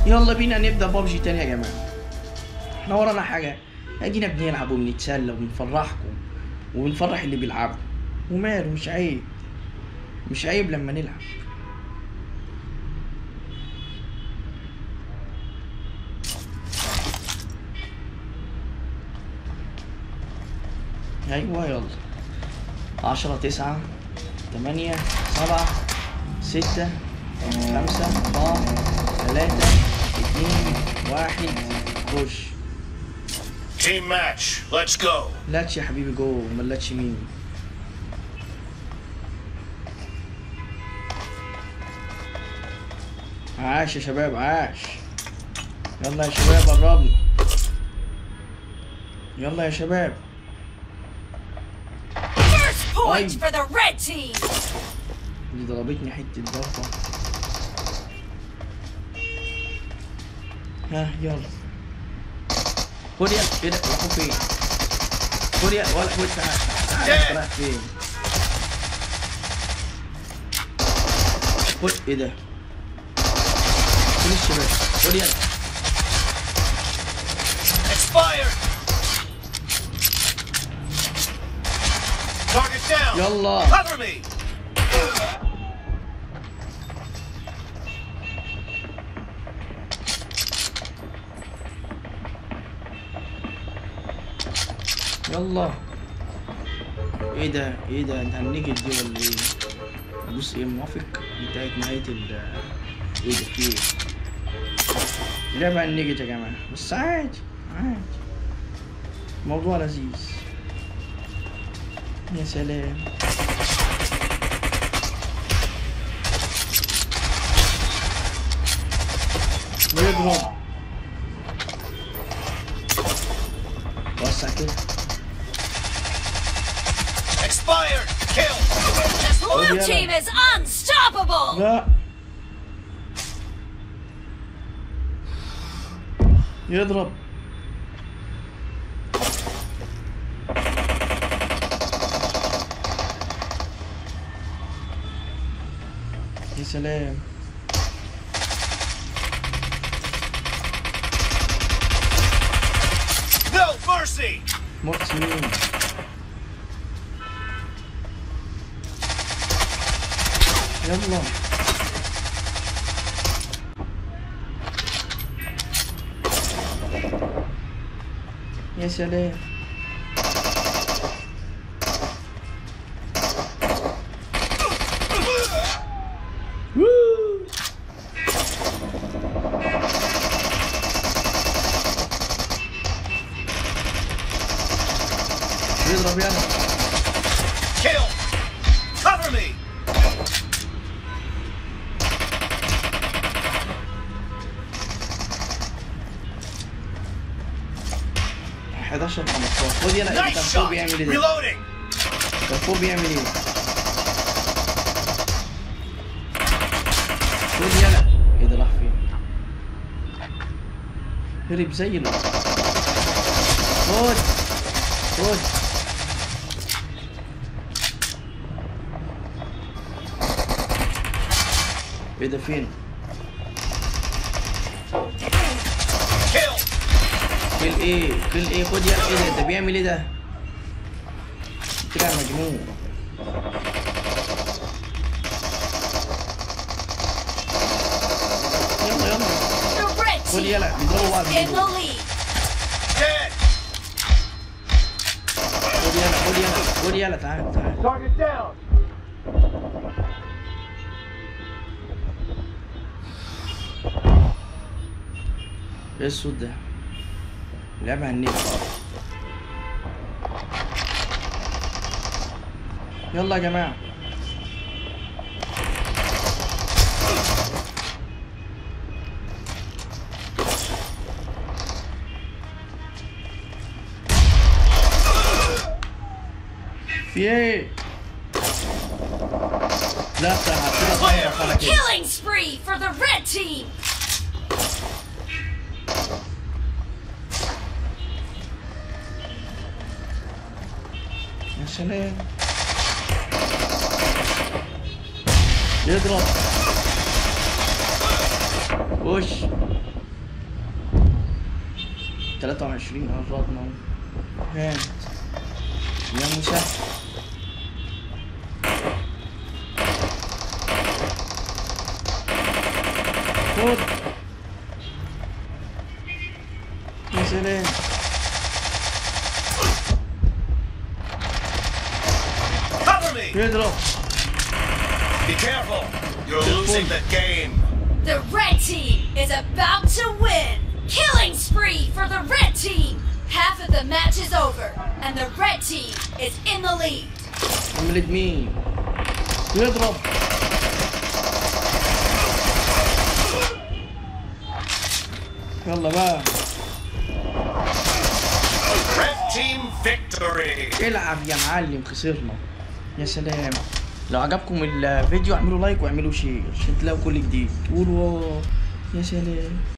يلا بينا نبدا بابجي تاني يا جماعه احنا ورانا حاجه ادينا بنلعب وبنتسلى وبنفرحكم وبنفرح اللي بيلعبوا وماله مش عيب مش عيب لما نلعب ايوه يلا عشرة تسعة تمانية سبعة ستة خمسة أربعة ثلاثة اتنين واحد خش Team match. Let's go. لاتش يا حبيبي جوه امال لاتش مين عاش يا شباب عاش يلا يا شباب قربنا يلا يا شباب First point Ay. for the red team. دي ضربتني حتة ضربة ها يلا خد يا ايه ده راحوا فين؟ خد يا ولا خد تعال تعال رايح فين؟ خد ايه ده؟ فين الشباب؟ خد يلا Expired. Target down. يلا Cover me. يلا ايه ده ايه ده انت هنجد دي ولا ايه بص ايه موافق انتهت نهاية ال ايه ده في ايه لعبة هنجد يا جماعة بس عادي عادي موضوع لذيذ يا سلام ويضرب وسع كده Expired. Kill. Blue yeah. team is unstoppable. لا يضرب يا سلام No mercy. مرقص مين يلا يا سلام ووو. يضرب يلا Kill. Cover me. 11 15 خد يلا كان Nice فوق shot. بيعمل ايه ده؟ Reloading. كان فوق بيعمل ايه؟ خد يلا ايه ده راح فين؟ هرب زي ال خد خد ايه ده فين؟ Kill. كل ايه؟ كل ايه؟ خد يلا ايه ده؟ ده بيعمل ايه ده؟ طلع مجنون يلا يلا The red خد team يلا بيضربوا بعض in the بيضربوا. lead. Dead. خد يلا خد يلا خد يلا تعال تعال Target down. ايه الصوت ده؟ لعبة هنية يلا يا جماعة في ايه؟ لا بصراحة كده صعبة على كده Killing spree for the red team. يا سلام يضرب وش 23 قربنا اهو هانت يا مسهل خد يا سلام Cover me! يضرب Be careful! You're losing the game! The red team is about to win. Killing spree for the red team. Half of the match is over, and the red team is in the lead. عملت مين يضرب يلا بقى Red team victory! العب يا معلم خسرنا يا سلام لو عجبكم الفيديو اعملوا لايك واعملوا شير عشان تلاقوا كل جديد قولوا واو. يا سلام